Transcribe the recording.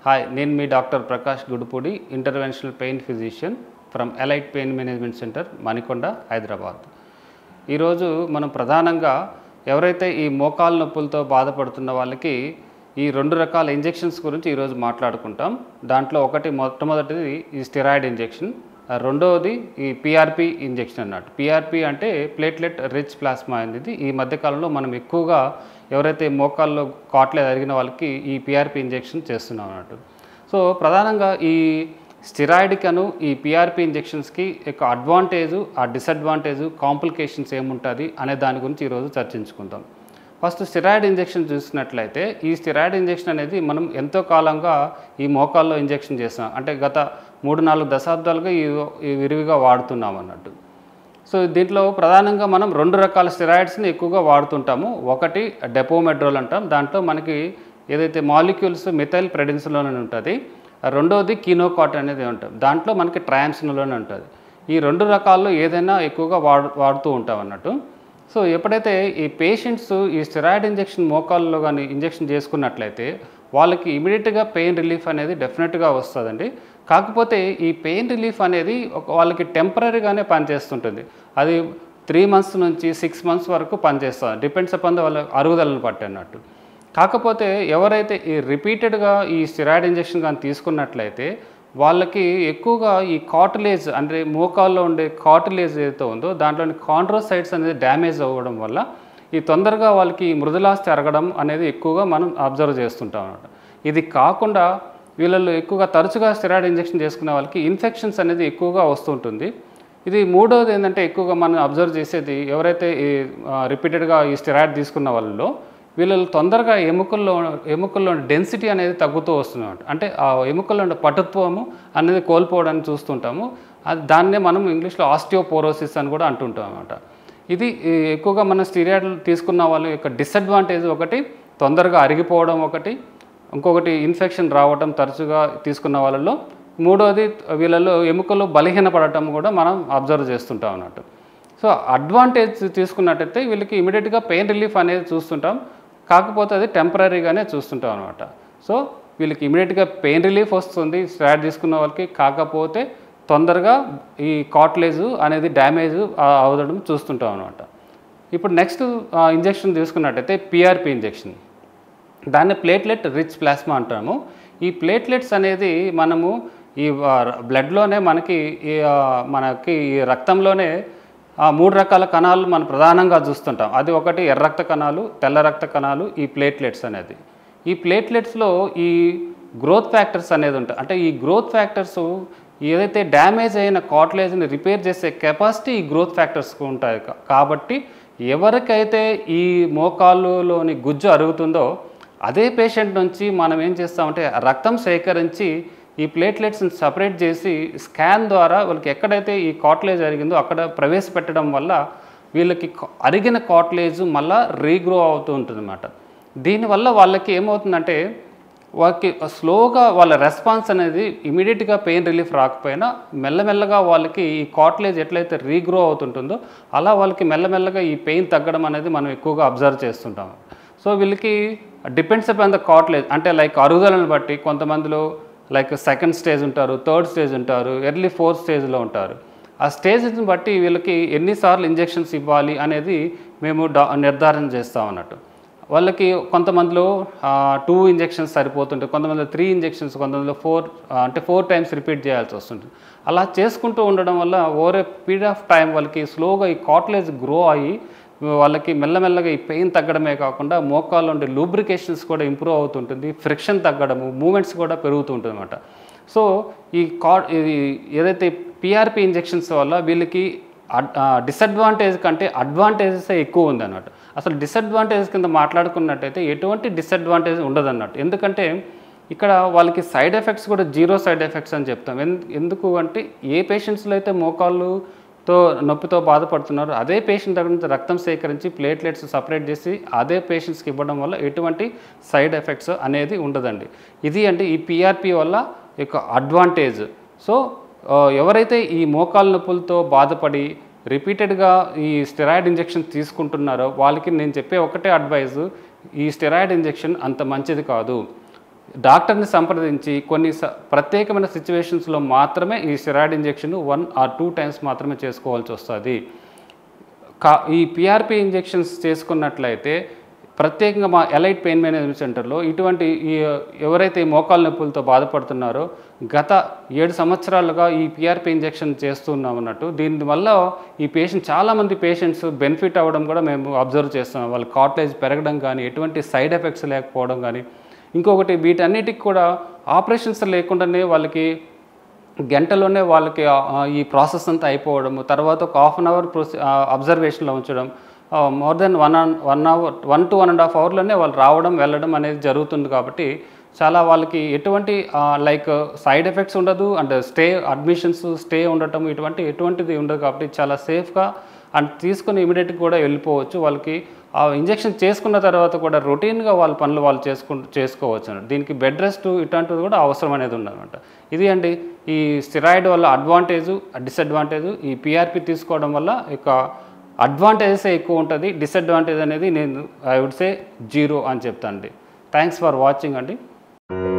Hi నేను మీ doctor Prakash Gudupudi interventional pain physician from elite pain management centre Manikonda Hyderabad ఈరోజు మనం ప్రధానంగా ఎవరైతే ఈ మోకాలు నొప్పులతో బాధపడుతున్న వాళ్ళకి ఈ రెండు రకాల ఇంజెక్షన్స్ గురించి ఈరోజు మాట్లాడుకుంటాం దాంట్లో ఒకటి మొట్టమొదటిది ఈ స్టెరాయిడ్ ఇంజెక్షన్ ఆ రెండవది ఈ పిఆర్పి ఇంజెక్షన్ అన్నట్టు పిఆర్పి అంటే ప్లేట్లెట్ రిచ్ ప్లాస్మా అనేది ఈ మధ్యకాలంలో మనం ఎక్కువగా ఎవరైతే మోకాల్లో కాట్లేదు అరిగిన వాళ్ళకి ఈ పిఆర్పి ఇంజెక్షన్ చేస్తున్నాం అన్నట్టు సో ప్రధానంగా ఈ స్టిరాయిడ్కను ఈ పిఆర్పి ఇంజెక్షన్స్కి యొక్క అడ్వాంటేజు ఆ డిసడ్వాంటేజు కాంప్లికేషన్స్ ఏముంటుంది అనే దాని గురించి ఈరోజు చర్చించుకుందాం ఫస్ట్ స్టిరాయిడ్ ఇంజెక్షన్ చూసినట్లయితే ఈ స్టిరాయిడ్ ఇంజెక్షన్ అనేది మనం ఎంతో కాలంగా ఈ మోకాల్లో ఇంజెక్షన్ చేస్తున్నాం అంటే గత మూడు నాలుగు దశాబ్దాలుగా ఈ ఈ విరివిగా వాడుతున్నాం అన్నట్టు సో దీంట్లో ప్రధానంగా మనం రెండు రకాల స్టెరాయిడ్స్ని ఎక్కువగా వాడుతుంటాము ఒకటి డెపోమెడ్రోల్ అంటాం దాంట్లో మనకి ఏదైతే మాలిక్యూల్స్ మిథైల్ ప్రెడిన్స్లోనే ఉంటుంది రెండోది కీనోకాట్ అనేది ఉంటుంది దాంట్లో మనకి ట్రయాంసిన్లోనే ఉంటుంది ఈ రెండు రకాల్లో ఏదైనా ఎక్కువగా వాడు వాడుతూ ఉంటాం అన్నట్టు సో ఎప్పుడైతే ఈ పేషెంట్స్ ఈ స్టెరాయిడ్ ఇంజెక్షన్ మోకాల్లో కానీ ఇంజెక్షన్ చేసుకున్నట్లయితే వాళ్ళకి ఇమీడియట్గా పెయిన్ రిలీఫ్ అనేది డెఫినెట్గా వస్తుందండి కాకపోతే ఈ పెయిన్ రిలీఫ్ అనేది ఒక వాళ్ళకి టెంపరీగానే పనిచేస్తుంటుంది అది త్రీ మంత్స్ నుంచి సిక్స్ మంత్స్ వరకు పనిచేస్తుంది డిపెండ్స్ అపాన్ వాళ్ళ అరుగుదలను బట్టి అన్నట్టు కాకపోతే ఎవరైతే ఈ రిపీటెడ్గా ఈ స్టిరాయిడ్ ఇంజెక్షన్ కానీ తీసుకున్నట్లయితే వాళ్ళకి ఎక్కువగా ఈ కాటలేజ్ అంటే మోకాల్లో ఉండే కాటలేజ్ ఏదైతే ఉందో దాంట్లోని కాండ్రోసైట్స్ అనేది డ్యామేజ్ అవ్వడం వల్ల ఈ తొందరగా వాళ్ళకి ఈ మృదులాస్తి అరగడం అనేది ఎక్కువగా మనం అబ్జర్వ్ చేస్తుంటాం అన్నమాట ఇది కాకుండా వీళ్ళల్లో ఎక్కువగా తరచుగా స్టెరాయిడ్ ఇంజెక్షన్ చేసుకునే వాళ్ళకి ఇన్ఫెక్షన్స్ అనేది ఎక్కువగా వస్తుంటుంది ఇది మూడవది ఏంటంటే ఎక్కువగా మనం అబ్జర్వ్ చేసేది ఎవరైతే ఈ రిపీటెడ్గా ఈ స్టెరాయిడ్ తీసుకున్న వాళ్ళలో వీళ్ళు తొందరగా ఎముకల్లో ఎముకల్లో డెన్సిటీ అనేది తగ్గుతూ వస్తున్నమాట అంటే ఆ ఎముకల్లో ఉండే పటుత్వము అనేది కోల్పోవడాన్ని చూస్తుంటాము అది దాన్నే మనం ఇంగ్లీష్లో ఆస్టియోపోరోసిస్ అని కూడా అంటుంటాం అనమాట ఇది ఈ ఎక్కువగా మన స్టీరియాడ్ తీసుకున్న వాళ్ళ యొక్క డిసడ్వాంటేజ్ ఒకటి తొందరగా అరిగిపోవడం ఒకటి ఇంకొకటి ఇన్ఫెక్షన్ రావడం తరచుగా తీసుకున్న వాళ్ళలో మూడోది వీళ్ళలో ఎముకలు బలహీనపడటం కూడా మనం అబ్జర్వ్ చేస్తుంటాం అన్నట్టు సో అడ్వాంటేజ్ తీసుకున్నట్టయితే వీళ్ళకి ఇమీడియట్గా పెయిన్ రిలీఫ్ అనేది చూస్తుంటాం కాకపోతే అది టెంపరీగానే చూస్తుంటాం అనమాట సో వీళ్ళకి ఇమీడియట్గా పెయిన్ రిలీఫ్ వస్తుంది స్టార్ట్ తీసుకున్న వాళ్ళకి కాకపోతే తొందరగా ఈ కాట్లేజ్ అనేది డ్యామేజ్ అవడం చూస్తుంటాం అనమాట ఇప్పుడు నెక్స్ట్ ఇంజెక్షన్ తీసుకున్నట్టయితే పిఆర్పి ఇంజెక్షన్ దాన్ని ప్లేట్లెట్ రిచ్ ప్లాస్మా అంటాము ఈ ప్లేట్లెట్స్ అనేది మనము ఈ బ్లడ్లోనే మనకి ఈ మనకి ఈ రక్తంలోనే మూడు రకాల కణాలు మనం ప్రధానంగా చూస్తుంటాం అది ఒకటి ఎర్ర రక్త కణాలు తెల్ల రక్త కణాలు ఈ ప్లేట్లెట్స్ అనేది ఈ ప్లేట్లెట్స్లో ఈ గ్రోత్ ఫ్యాక్టర్స్ అనేది ఉంటాయి అంటే ఈ గ్రోత్ ఫ్యాక్టర్స్ ఏదైతే డ్యామేజ్ అయిన కాట్లేజ్ని రిపేర్ చేసే కెపాసిటీ ఈ గ్రోత్ ఫ్యాక్టర్స్కి ఉంటాయి కాబట్టి ఎవరికైతే ఈ మోకాళ్ళలోని గుజ్జు అరుగుతుందో అదే పేషెంట్ నుంచి మనం ఏం చేస్తామంటే రక్తం సేకరించి ఈ ప్లేట్లెట్స్ని సపరేట్ చేసి స్కాన్ ద్వారా వాళ్ళకి ఎక్కడైతే ఈ కాట్లేజ్ అరిగిందో అక్కడ ప్రవేశపెట్టడం వల్ల వీళ్ళకి అరిగిన కాట్లేజ్ మళ్ళా రీగ్రో అవుతూ ఉంటుంది అనమాట దీనివల్ల వాళ్ళకి ఏమవుతుందంటే వాళ్ళకి స్లోగా వాళ్ళ రెస్పాన్స్ అనేది ఇమీడియట్గా పెయిన్ రిలీఫ్ రాకపోయినా మెల్లమెల్లగా వాళ్ళకి ఈ కాట్లేజ్ ఎట్లయితే రీగ్రో అవుతుంటుందో అలా వాళ్ళకి మెల్లమెల్లగా ఈ పెయిన్ తగ్గడం అనేది మనం ఎక్కువగా అబ్జర్వ్ చేస్తుంటాం సో వీళ్ళకి డిపెండ్స్ అపాన్ ద కాట్లేజ్ అంటే లైక్ అరుగుదలను బట్టి కొంతమందిలో లైక్ సెకండ్ స్టేజ్ ఉంటారు థర్డ్ స్టేజ్ ఉంటారు ఎర్లీ ఫోర్త్ స్టేజ్లో ఉంటారు ఆ స్టేజ్ని బట్టి వీళ్ళకి ఎన్నిసార్లు ఇంజెక్షన్స్ ఇవ్వాలి అనేది మేము నిర్ధారణ చేస్తాం అన్నట్టు వాళ్ళకి కొంతమందిలో టూ ఇంజెక్షన్స్ సరిపోతుంటాయి కొంతమందిలో త్రీ ఇంజెక్షన్స్ కొంతమందిలో ఫోర్ అంటే ఫోర్ టైమ్స్ రిపీట్ చేయాల్సి వస్తుంటుంది అలా చేసుకుంటూ ఉండడం వల్ల over a period of time వాళ్ళకి స్లోగా ఈ కాట్లేజ్ గ్రో అయ్యి వాళ్ళకి మెల్లమెల్లగా ఈ పెయిన్ తగ్గడమే కాకుండా మోకాల్లో ఉండే లూబ్రికేషన్స్ కూడా ఇంప్రూవ్ అవుతుంటుంది ఫ్రిక్షన్ తగ్గడము మూమెంట్స్ కూడా పెరుగుతుంటుంది అనమాట సో ఈ కా ఏదైతే పిఆర్పి ఇంజెక్షన్స్ వల్ల వీళ్ళకి డిసడ్వాంటేజ్ కంటే అడ్వాంటేజెస్ ఎక్కువ ఉంది అన్నట్టు అసలు డిసడ్వాంటేజ్ కింద మాట్లాడుకున్నట్టయితే ఎటువంటి డిసడ్వాంటేజ్ ఉండదు అన్నట్టు ఎందుకంటే ఇక్కడ వాళ్ళకి సైడ్ ఎఫెక్ట్స్ కూడా జీరో సైడ్ ఎఫెక్ట్స్ అని చెప్తాం ఎందుకు అంటే ఏ పేషెంట్స్లో అయితే మోకాళ్ళు తో నొప్పితో బాధపడుతున్నారు అదే పేషెంట్ దగ్గర నుంచి రక్తం సేకరించి ప్లేట్లెట్స్ సపరేట్ చేసి అదే పేషెంట్స్కి ఇవ్వడం వల్ల ఎటువంటి సైడ్ ఎఫెక్ట్స్ అనేది ఉండదండి ఇది అంటే ఈ పిఆర్పి వల్ల యొక్క అడ్వాంటేజ్ సో ఎవరైతే ఈ మోకాలు నొప్పులతో బాధపడి రిపీటెడ్గా ఈ స్టెరాయిడ్ ఇంజెక్షన్ తీసుకుంటున్నారో వాళ్ళకి నేను చెప్పే ఒకటే అడ్వైజ్ ఈ స్టెరాయిడ్ ఇంజెక్షన్ అంత మంచిది కాదు డాక్టర్ని సంప్రదించి కొన్ని స ప్రత్యేకమైన సిచ్యువేషన్స్లో మాత్రమే ఈ steroid injection one or two times మాత్రమే చేసుకోవాల్సి వస్తుంది కా ఈ పిఆర్పి ఇంజెక్షన్స్ చేసుకున్నట్లయితే ప్రత్యేకంగా మా ఎలైట్ పెయిన్ మేనేజ్మెంట్ సెంటర్లో ఇటువంటి ఈ ఎవరైతే ఈ మోకాలు నొప్పులతో బాధపడుతున్నారో గత ఏడు సంవత్సరాలుగా ఈ పిఆర్పి ఇంజెక్షన్ చేస్తున్నాం అన్నట్టు దీనివల్ల ఈ పేషెంట్ చాలామంది పేషెంట్స్ బెనిఫిట్ అవ్వడం కూడా మేము అబ్జర్వ్ చేస్తున్నాం వాళ్ళ కాట్లేజ్ పెరగడం కానీ ఎటువంటి సైడ్ ఎఫెక్ట్స్ లేకపోవడం కానీ ఇంకొకటి వీటన్నిటికి కూడా ఆపరేషన్స్ లేకుండానే వాళ్ళకి గంటలోనే వాళ్ళకి ఆ- ఆ ఈ ప్రాసెస్ అంతా అయిపోవడము తర్వాత ఒక హాఫ్ అన్ అవర్ ప్రొసీ అబ్జర్వేషన్లో ఉంచడం more than one one hour one to one and half అవర్లోనే వాళ్ళు రావడం వెళ్ళడం అనేది జరుగుతుంది కాబట్టి చాలా వాళ్ళకి ఎటువంటి లైక్ సైడ్ ఎఫెక్ట్స్ ఉండదు అండ్ స్టే అడ్మిషన్స్ స్టే ఉండటం ఇటువంటి ఎటువంటిది ఉండదు కాబట్టి చాలా సేఫ్గా అండ్ తీసుకుని ఇమీడియట్గా కూడా వెళ్ళిపోవచ్చు వాళ్ళకి ఆ ఇంజెక్షన్ చేసుకున్న తర్వాత కూడా రొటీన్గా వాళ్ళ పనులు వాళ్ళు చేసుకు చేసుకోవచ్చు అన్నమాట. దీనికి బెడ్ రెస్ట్ ఇట్లాంటిది కూడా అవసరం అనేది ఉందన్నమాట ఇది అండి ఈ స్టిరాయిడ్ వల్ల అడ్వాంటేజ్ డిసడ్వాంటేజ్ ఈ పిఆర్పి తీసుకోవడం వల్ల ఇక అడ్వాంటేజెస్ ఎక్కువ ఉంటుంది డిసడ్వాంటేజ్ అనేది నేను ఐ వుడ్ సే జీరో అని చెప్తాను అండి థ్యాంక్స్ ఫర్ వాచింగ్ అండి